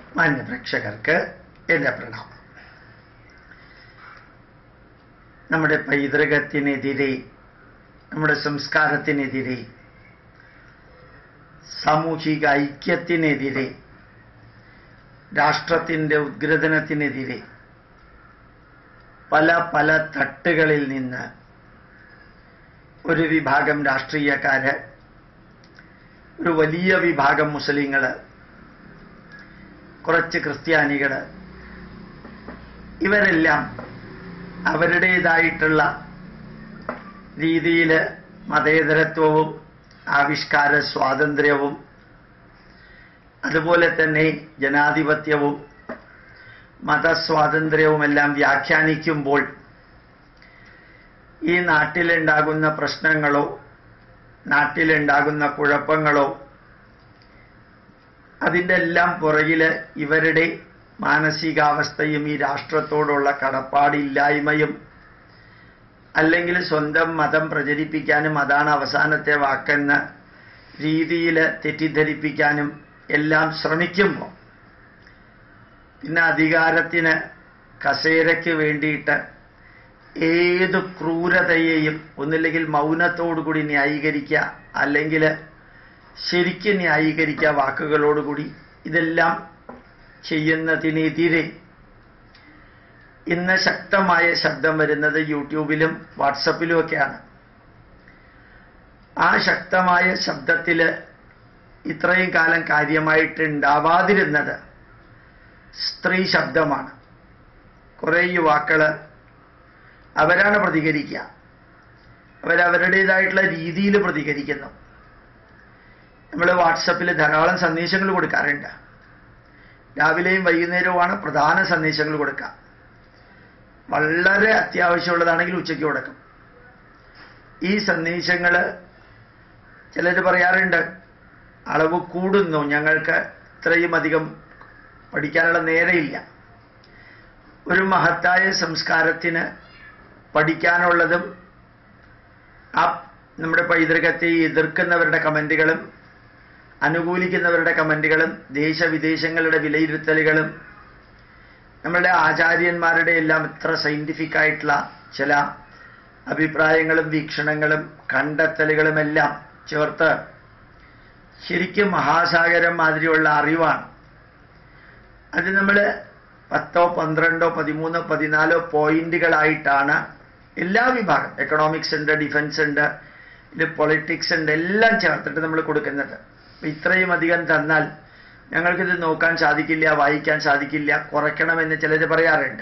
മാന്യ പ്രേക്ഷകർക്ക് എൻ്റെ പ്രണാമം നമ്മുടെ പൈതൃകത്തിനെതിരെ നമ്മുടെ സംസ്കാരത്തിനെതിരെ സാമൂഹിക ഐക്യത്തിനെതിരെ രാഷ്ട്രത്തിൻ്റെ ഉദ്ഗ്രഥനത്തിനെതിരെ പല പല തട്ടുകളിൽ നിന്ന് ഒരു വിഭാഗം രാഷ്ട്രീയക്കാര് ഒരു വലിയ വിഭാഗം മുസ്ലിങ്ങൾ കുറച്ച് ക്രിസ്ത്യാനികൾ ഇവരെല്ലാം അവരുടേതായിട്ടുള്ള രീതിയിൽ മതേതരത്വവും ആവിഷ്കാര സ്വാതന്ത്ര്യവും അതുപോലെ തന്നെ ജനാധിപത്യവും മതസ്വാതന്ത്ര്യവുമെല്ലാം വ്യാഖ്യാനിക്കുമ്പോൾ ഈ നാട്ടിലുണ്ടാകുന്ന പ്രശ്നങ്ങളോ നാട്ടിലുണ്ടാകുന്ന കുഴപ്പങ്ങളോ അതിൻ്റെ എല്ലാം പുറകിൽ ഇവരുടെ മാനസികാവസ്ഥയും ഈ രാഷ്ട്രത്തോടുള്ള കടപ്പാടില്ലായ്മയും അല്ലെങ്കിൽ സ്വന്തം മതം പ്രചരിപ്പിക്കാനും അതാണ് അവസാനത്തെ വാക്കെന്ന രീതിയിൽ തെറ്റിദ്ധരിപ്പിക്കാനും എല്ലാം ശ്രമിക്കുമ്പോൾ പിന്നെ അധികാരത്തിന് കസേരയ്ക്ക് വേണ്ടിയിട്ട് ഏത് ക്രൂരതയെയും ഒന്നില്ലെങ്കിൽ മൗനത്തോടുകൂടി ന്യായീകരിക്കുക അല്ലെങ്കിൽ ശരിക്കും ന്യായീകരിക്കുക വാക്കുകളോടുകൂടി ഇതെല്ലാം ചെയ്യുന്നതിനെതിരെ ഇന്ന് ശക്തമായ ശബ്ദം വരുന്നത് യൂട്യൂബിലും വാട്സപ്പിലും ഒക്കെയാണ് ആ ശക്തമായ ശബ്ദത്തിൽ ഇത്രയും കാലം കാര്യമായിട്ട് ഉണ്ടാവാതിരുന്നത് സ്ത്രീ ശബ്ദമാണ് കുറേ യുവാക്കള് അവരാണ് പ്രതികരിക്കുക അവരവരുടേതായിട്ടുള്ള രീതിയിൽ പ്രതികരിക്കുന്നു നമ്മൾ വാട്സപ്പിൽ ധാരാളം സന്ദേശങ്ങൾ കൊടുക്കാറുണ്ട് രാവിലെയും വൈകുന്നേരവുമാണ് പ്രധാന സന്ദേശങ്ങൾ കൊടുക്കുക വളരെ അത്യാവശ്യമുള്ളതാണെങ്കിൽ ഉച്ചയ്ക്ക് കൊടുക്കും ഈ സന്ദേശങ്ങൾ ചിലർ പറയാറുണ്ട് അളവ് കൂടുന്നു ഞങ്ങൾക്ക് ഇത്രയും അധികം പഠിക്കാനുള്ള നേരമില്ല ഒരു മഹത്തായ സംസ്കാരത്തിന് പഠിക്കാനുള്ളതും ആ നമ്മുടെ പൈതൃകത്തെ എതിർക്കുന്നവരുടെ കമൻറ്റുകളും അനുകൂലിക്കുന്നവരുടെ കമൻറ്റുകളും ദേശവിദേശങ്ങളുടെ വിലയിരുത്തലുകളും നമ്മളുടെ ആചാര്യന്മാരുടെ എല്ലാം ഇത്ര സയൻറ്റിഫിക് ആയിട്ടുള്ള ചില അഭിപ്രായങ്ങളും വീക്ഷണങ്ങളും കണ്ടെത്തലുകളുമെല്ലാം ചേർത്ത് ശരിക്കും മഹാസാഗരം മാതിരിയുള്ള അറിവാണ് അത് നമ്മൾ പത്തോ പന്ത്രണ്ടോ പതിമൂന്നോ പതിനാലോ പോയിന്റുകളായിട്ടാണ് എല്ലാ വിഭാഗം എക്കണോമിക്സ് ഉണ്ട് ഡിഫൻസ് ഉണ്ട് ഇത് പൊളിറ്റിക്സ് ഉണ്ട് എല്ലാം ചേർത്തിട്ട് നമ്മൾ കൊടുക്കുന്നത് ഇത്രയും അധികം തന്നാൽ ഞങ്ങൾക്കിത് നോക്കാൻ സാധിക്കില്ല വായിക്കാൻ സാധിക്കില്ല കുറയ്ക്കണമെന്ന് ചിലർ പറയാറുണ്ട്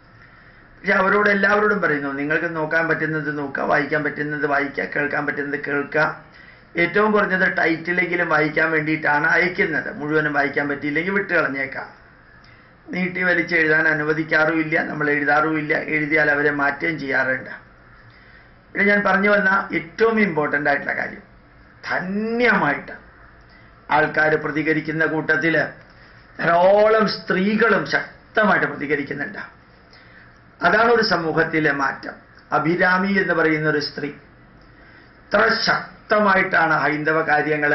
പക്ഷെ അവരോട് എല്ലാവരോടും പറയുന്നു നിങ്ങൾക്ക് നോക്കാൻ പറ്റുന്നത് നോക്കുക വായിക്കാൻ പറ്റുന്നത് വായിക്കുക കേൾക്കാൻ പറ്റുന്നത് കേൾക്കുക ഏറ്റവും കുറഞ്ഞത് ടൈറ്റിലെങ്കിലും വായിക്കാൻ വേണ്ടിയിട്ടാണ് അയക്കുന്നത് മുഴുവനും വായിക്കാൻ പറ്റിയില്ലെങ്കിൽ വിട്ട് കളഞ്ഞേക്കാം നീട്ടി വലിച്ച് എഴുതാൻ അനുവദിക്കാറുമില്ല നമ്മൾ എഴുതാറുമില്ല എഴുതിയാൽ അവരെ മാറ്റുകയും ചെയ്യാറുണ്ട് പിന്നെ ഞാൻ പറഞ്ഞു വന്ന ഏറ്റവും ഇമ്പോർട്ടൻ്റ് ആയിട്ടുള്ള കാര്യം ധന്യമായിട്ട് ആൾക്കാർ പ്രതികരിക്കുന്ന കൂട്ടത്തിൽ ധാരാളം സ്ത്രീകളും ശക്തമായിട്ട് പ്രതികരിക്കുന്നുണ്ട് അതാണ് ഒരു സമൂഹത്തിലെ മാറ്റം അഭിരാമി എന്ന് പറയുന്ന ഒരു സ്ത്രീ ഇത്ര ശക്തമായിട്ടാണ് ഹൈന്ദവ കാര്യങ്ങൾ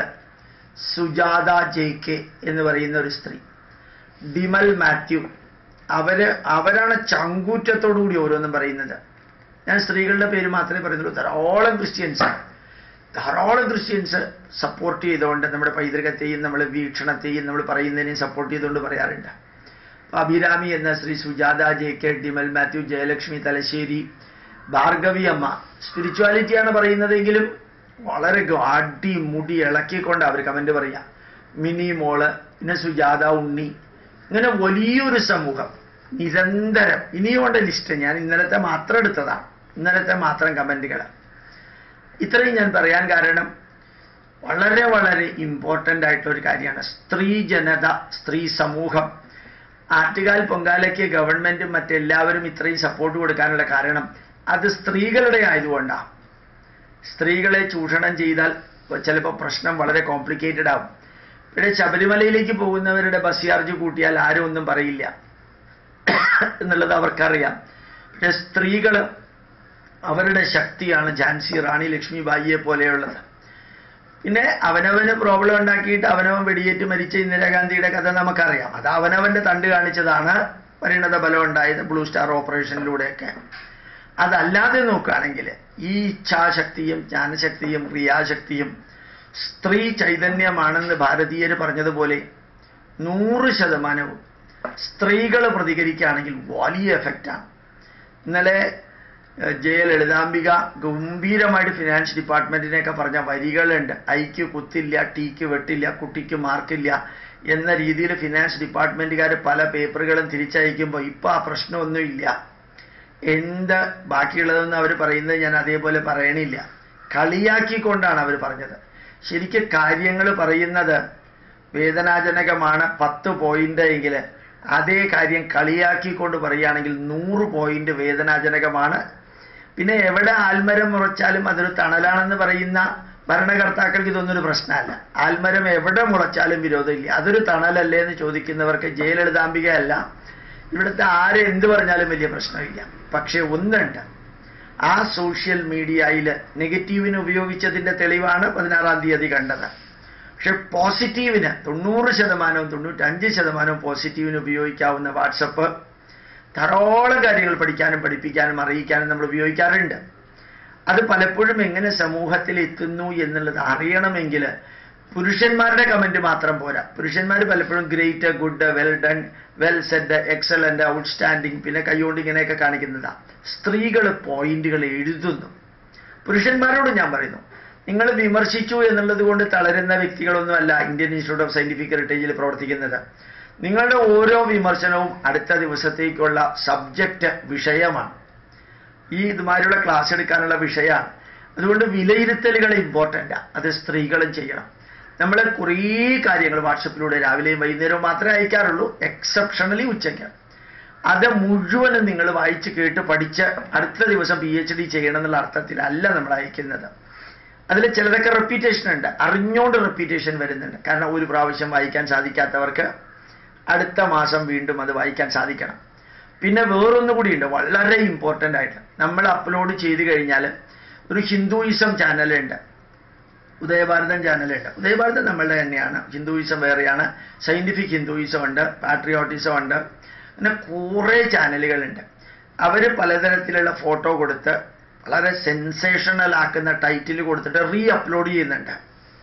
സുജാത ജെ കെ എന്ന് പറയുന്ന ഒരു സ്ത്രീ ഡിമൽ മാത്യു അവര് അവരാണ് ചങ്കൂറ്റത്തോടുകൂടി ഓരോന്നും പറയുന്നത് ഞാൻ സ്ത്രീകളുടെ പേര് മാത്രമേ പറയുന്നുള്ളൂ ധാരാളം ക്രിസ്ത്യൻസ് ധാരാളം ക്രിസ്ത്യൻസ് സപ്പോർട്ട് ചെയ്തുകൊണ്ട് നമ്മുടെ പൈതൃകത്തെയും നമ്മൾ വീക്ഷണത്തെയും നമ്മൾ പറയുന്നതിനെയും സപ്പോർട്ട് ചെയ്തുകൊണ്ട് പറയാറുണ്ട് അഭിരാമി എന്ന ശ്രീ സുജാത ജെ കെ ഡിമൽ മാത്യു ജയലക്ഷ്മി തലശ്ശേരി ഭാർഗവി അമ്മ സ്പിരിച്വാലിറ്റിയാണ് പറയുന്നതെങ്കിലും വളരെ അടി മുടി ഇളക്കിക്കൊണ്ട് അവർ കമന്റ് പറയാം മിനി മോള് പിന്നെ സുജാത ഉണ്ണി ഇങ്ങനെ വലിയൊരു സമൂഹം നിരന്തരം ഇനിയുണ്ട് ലിസ്റ്റ് ഞാൻ ഇന്നലത്തെ മാത്രം എടുത്തതാണ് ഇന്നലത്തെ മാത്രം കമന്റുകൾ ഇത്രയും ഞാൻ പറയാൻ കാരണം വളരെ വളരെ ഇമ്പോർട്ടൻ്റ് ആയിട്ടുള്ള ഒരു കാര്യമാണ് സ്ത്രീ ജനത സ്ത്രീ സമൂഹം ആറ്റുകാൽ പൊങ്കാലയ്ക്ക് ഗവൺമെന്റും മറ്റെല്ലാവരും ഇത്രയും സപ്പോർട്ട് കൊടുക്കാനുള്ള കാരണം അത് സ്ത്രീകളുടെ ആയതുകൊണ്ടാണ് സ്ത്രീകളെ ചൂഷണം ചെയ്താൽ ചിലപ്പോൾ പ്രശ്നം വളരെ കോംപ്ലിക്കേറ്റഡ് ആവും പിന്നെ ശബരിമലയിലേക്ക് പോകുന്നവരുടെ ബസ് ചാർജ് കൂട്ടിയാൽ ആരും ഒന്നും പറയില്ല എന്നുള്ളത് അവർക്കറിയാം പക്ഷെ സ്ത്രീകൾ അവരുടെ ശക്തിയാണ് ഝാൻസി റാണി ലക്ഷ്മിബായിയെ പോലെയുള്ളത് പിന്നെ അവനവന് പ്രോബ്ലം ഉണ്ടാക്കിയിട്ട് അവനവൻ വെടിയേറ്റ് മരിച്ച ഇന്ദിരാഗാന്ധിയുടെ കഥ നമുക്കറിയാം അത് അവനവന്റെ തണ്ട് കാണിച്ചതാണ് പരിണത ബലം ഉണ്ടായത് ബ്ലൂ സ്റ്റാർ ഓപ്പറേഷനിലൂടെയൊക്കെ അതല്ലാതെ നോക്കുകയാണെങ്കിൽ ഈ ഇച്ഛാശക്തിയും ജ്ഞാനശക്തിയും ക്രിയാശക്തിയും സ്ത്രീ ചൈതന്യമാണെന്ന് ഭാരതീയർ പറഞ്ഞതുപോലെ നൂറ് ശതമാനവും സ്ത്രീകൾ പ്രതികരിക്കുകയാണെങ്കിൽ വലിയ എഫക്റ്റാണ് ഇന്നലെ ഏഹ്, ജയലളിതാംബിക ഗംഭീരമായിട്ട് ഫിനാൻസ് ഡിപ്പാർട്ട്മെന്റിനെയൊക്കെ പറഞ്ഞ വരികളുണ്ട് ഐക്ക് കുത്തില്ല ടീക്ക് വെട്ടില്ല കുട്ടിക്ക് മാർക്കില്ല എന്ന രീതിയിൽ ഫിനാൻസ് ഡിപ്പാർട്ട്മെന്റുകാർ പല പേപ്പറുകളും തിരിച്ചയക്കുമ്പോൾ ഇപ്പൊ ആ പ്രശ്നമൊന്നുമില്ല എന്ത് ബാക്കിയുള്ളതെന്ന് അവർ പറയുന്നത് ഞാൻ അതേപോലെ പറയണില്ല കളിയാക്കിക്കൊണ്ടാണ് അവർ പറഞ്ഞത് ശരിക്കും കാര്യങ്ങൾ പറയുന്നത് വേദനാജനകമാണ് പത്ത് പോയിന്റ് എങ്കിൽ അതേ കാര്യം കളിയാക്കിക്കൊണ്ട് പറയുകയാണെങ്കിൽ നൂറ് പോയിന്റ് വേദനാജനകമാണ് പിന്നെ എവിടെ ആൽമരം മുളച്ചാലും അതൊരു തണലാണെന്ന് പറയുന്ന ഭരണകർത്താക്കൾക്ക് ഇതൊന്നൊരു പ്രശ്നമല്ല ആൽമരം എവിടെ മുളച്ചാലും വിരോധമില്ല അതൊരു തണലല്ലേ എന്ന് ചോദിക്കുന്നവർക്ക് ജയലളിതാംബിക അല്ല ഇവിടുത്തെ ആര് എന്ത് പറഞ്ഞാലും വലിയ പ്രശ്നമില്ല പക്ഷെ ഒന്നുണ്ട് ആ സോഷ്യൽ മീഡിയയിൽ നെഗറ്റീവിന് ഉപയോഗിച്ചതിന്റെ തെളിവാണ് പതിനാറാം തീയതി കണ്ടത് പക്ഷെ പോസിറ്റീവിന് തൊണ്ണൂറ് ശതമാനവും തൊണ്ണൂറ്റഞ്ച് ശതമാനവും പോസിറ്റീവിന് ഉപയോഗിക്കാവുന്ന വാട്സപ്പ് ധാരാളം കാര്യങ്ങൾ പഠിക്കാനും പഠിപ്പിക്കാനും അറിയിക്കാനും നമ്മൾ ഉപയോഗിക്കാറുണ്ട് അത് പലപ്പോഴും എങ്ങനെ സമൂഹത്തിൽ എത്തുന്നു എന്നുള്ളത് അറിയണമെങ്കിൽ പുരുഷന്മാരുടെ കമന്റ് മാത്രം പോരാ പുരുഷന്മാർ പലപ്പോഴും great good well done well said excellent outstanding പിന്നെ കൈകൊണ്ട് ഇങ്ങനെയൊക്കെ കാണിക്കുന്നതാണ് സ്ത്രീകൾ പോയിന്റുകൾ എഴുതുന്നു പുരുഷന്മാരോട് ഞാൻ പറയുന്നു നിങ്ങൾ വിമർശിച്ചു എന്നുള്ളത് കൊണ്ട് തളരുന്ന വ്യക്തികളൊന്നുമല്ല ഇന്ത്യൻ ഇൻസ്റ്റിറ്റ്യൂട്ട് ഓഫ് സയന്റിഫിക് ഹെറിറ്റേജിൽ പ്രവർത്തിക്കുന്നത് നിങ്ങളുടെ ഓരോ വിമർശനവും അടുത്ത ദിവസത്തേക്കുള്ള സബ്ജക്റ്റ് വിഷയമാണ് ഈ ഇതുമാതിരിയുള്ള ക്ലാസ് എടുക്കാനുള്ള വിഷയമാണ് അതുകൊണ്ട് വിലയിരുത്തലുകൾ ഇമ്പോർട്ടൻ്റ് അത് സ്ത്രീകളും ചെയ്യണം നമ്മൾ കുറേ കാര്യങ്ങൾ വാട്സപ്പിലൂടെ രാവിലെയും വൈകുന്നേരവും മാത്രമേ അയക്കാറുള്ളൂ എക്സെപ്ഷണലി ഉച്ചയ്ക്ക് അത് മുഴുവനും നിങ്ങൾ വായിച്ച് കേട്ട് പഠിച്ച് അടുത്ത ദിവസം പി എച്ച് ഡി ചെയ്യണം എന്നുള്ള അർത്ഥത്തിലല്ല നമ്മൾ അയക്കുന്നത് അതിൽ ചിലതൊക്കെ റെപ്പീറ്റേഷൻ ഉണ്ട് അറിഞ്ഞുകൊണ്ട് റെപ്പീറ്റേഷൻ വരുന്നുണ്ട് കാരണം ഒരു പ്രാവശ്യം വായിക്കാൻ സാധിക്കാത്തവർക്ക് അടുത്ത മാസം വീണ്ടും അത് വായിക്കാൻ സാധിക്കണം പിന്നെ വേറൊന്നു കൂടിയുണ്ട് വളരെ ഇമ്പോർട്ടൻ്റ് ആയിട്ട് നമ്മൾ അപ്ലോഡ് ചെയ്ത് കഴിഞ്ഞാൽ ഒരു ഹിന്ദുയിസം ചാനലുണ്ട് ഉദയഭാരതം ചാനലുണ്ട് ഉദയഭാരതം നമ്മളുടെ തന്നെയാണ് ഹിന്ദുയിസം വേറെയാണ് സയന്റിഫിക് ഹിന്ദുയിസം ഉണ്ട് പാട്രിയോട്ടിസം ഉണ്ട് അങ്ങനെ കുറേ ചാനലുകളുണ്ട് അവർ പലതരത്തിലുള്ള ഫോട്ടോ കൊടുത്ത് വളരെ സെൻസേഷണൽ ആക്കുന്ന ടൈറ്റിൽ കൊടുത്തിട്ട് റീ അപ്ലോഡ് ചെയ്യുന്നുണ്ട്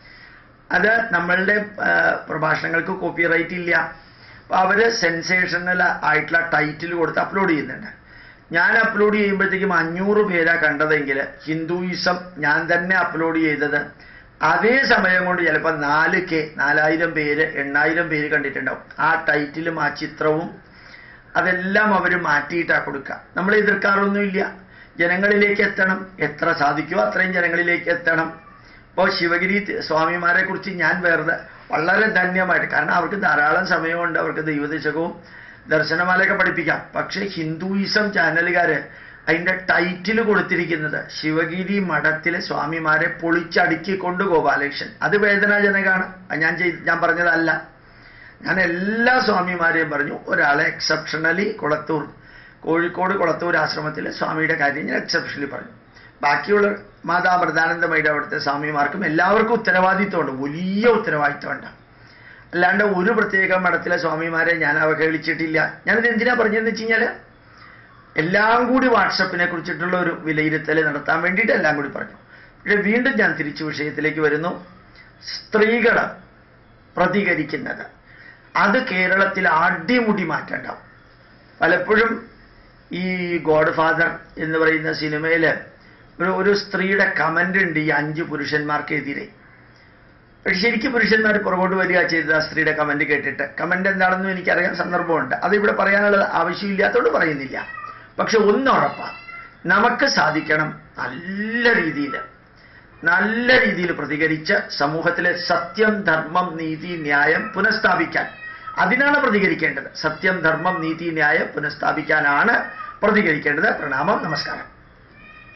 അത് നമ്മളുടെ ആ, പ്രഭാഷണങ്ങൾക്ക് കോപ്പിറൈറ്റ് ഇല്ല അപ്പൊ അവര് സെൻസേഷണൽ ആയിട്ടുള്ള ടൈറ്റിൽ കൊടുത്ത് അപ്ലോഡ് ചെയ്യുന്നുണ്ട് ഞാൻ അപ്ലോഡ് ചെയ്യുമ്പോഴത്തേക്കും അഞ്ഞൂറ് പേരാ കണ്ടതെങ്കിൽ ഹിന്ദുയിസം ഞാൻ തന്നെ അപ്ലോഡ് ചെയ്തത് അതേ സമയം കൊണ്ട് ചിലപ്പോൾ നാല് കെ നാലായിരം പേര് എണ്ണായിരം പേര് കണ്ടിട്ടുണ്ടാവും ആ ടൈറ്റിലും ആ ചിത്രവും അതെല്ലാം അവർ മാറ്റിയിട്ടാണ് കൊടുക്കുക നമ്മൾ എതിർക്കാറൊന്നുമില്ല ജനങ്ങളിലേക്ക് എത്തണം എത്ര സാധിക്കുമോ അത്രയും ജനങ്ങളിലേക്ക് എത്തണം ഇപ്പോൾ ശിവഗിരി തി- സ്വാമിമാരെ കുറിച്ച് ഞാൻ വെറുതെ വളരെ ധന്യമായിട്ട് കാരണം അവർക്ക് ധാരാളം സമയമുണ്ട് അവർക്ക് ദൈവദശകവും ദർശനമാലയൊക്കെ പഠിപ്പിക്കാം പക്ഷേ ഹിന്ദുയിസം ചാനലുകാര് അതിന്റെ ടൈറ്റിൽ കൊടുത്തിരിക്കുന്നത് ശിവഗിരി മഠത്തിലെ സ്വാമിമാരെ പൊളിച്ചടുക്കിക്കൊണ്ട് ഗോപാലകൃഷ്ണൻ അത് വേദനാജനകമാണ് അത് ഞാൻ ചെയ്ത് ഞാൻ പറഞ്ഞതല്ല ഞാൻ എല്ലാ സ്വാമിമാരെയും പറഞ്ഞു ഒരാളെ എക്സെപ്ഷണലി കുളത്തൂർ കോഴിക്കോട് കുളത്തൂർ ആശ്രമത്തിലെ സ്വാമിയുടെ കാര്യം ഞാൻ എക്സെപ്ഷണലി പറഞ്ഞു ബാക്കിയുള്ള മാതാ പ്രധാനന്ദമയുടെ അവിടുത്തെ സ്വാമിമാർക്കും എല്ലാവർക്കും ഉത്തരവാദിത്വമുണ്ട് വലിയ ഉത്തരവാദിത്വമുണ്ട് അല്ലാണ്ട് ഒരു പ്രത്യേക മഠത്തിലെ സ്വാമിമാരെ ഞാൻ അവഹേളിച്ചിട്ടില്ല ഞാനിത് എന്തിനാ പറഞ്ഞതെന്ന് വെച്ച് കഴിഞ്ഞാൽ എല്ലാം കൂടി വാട്സപ്പിനെ കുറിച്ചിട്ടുള്ള ഒരു വിലയിരുത്തൽ നടത്താൻ വേണ്ടിയിട്ട് എല്ലാം കൂടി പറഞ്ഞു പക്ഷെ വീണ്ടും ഞാൻ തിരിച്ചു വിഷയത്തിലേക്ക് വരുന്നു സ്ത്രീകൾ പ്രതികരിക്കുന്നത് അത് കേരളത്തിൽ അടിമുടി മാറ്റണ്ടാവും പലപ്പോഴും ഈ ഗോഡ് ഫാദർ എന്ന് പറയുന്ന സിനിമയിൽ ഒരു ഒരു സ്ത്രീയുടെ കമന്റ് ഉണ്ട് ഈ അഞ്ച് പുരുഷന്മാർക്കെതിരെ പക്ഷെ ശരിക്കും പുരുഷന്മാർ പുറകോട്ട് വരിക ചെയ്തത് ആ സ്ത്രീയുടെ കമന്റ് കേട്ടിട്ട് കമന്റ് എന്താണെന്നും എനിക്കറിയാൻ സന്ദർഭമുണ്ട് അത് ഇവിടെ പറയാനുള്ള ആവശ്യമില്ലാത്തതുകൊണ്ട് പറയുന്നില്ല പക്ഷെ ഒന്നുറപ്പാണ് നമുക്ക് സാധിക്കണം നല്ല രീതിയിൽ നല്ല രീതിയിൽ പ്രതികരിച്ച് സമൂഹത്തിലെ സത്യം ധർമ്മം നീതി ന്യായം പുനഃസ്ഥാപിക്കാൻ അതിനാണ് പ്രതികരിക്കേണ്ടത് സത്യം ധർമ്മം നീതി ന്യായം പുനഃസ്ഥാപിക്കാനാണ് പ്രതികരിക്കേണ്ടത് പ്രണാമം നമസ്കാരം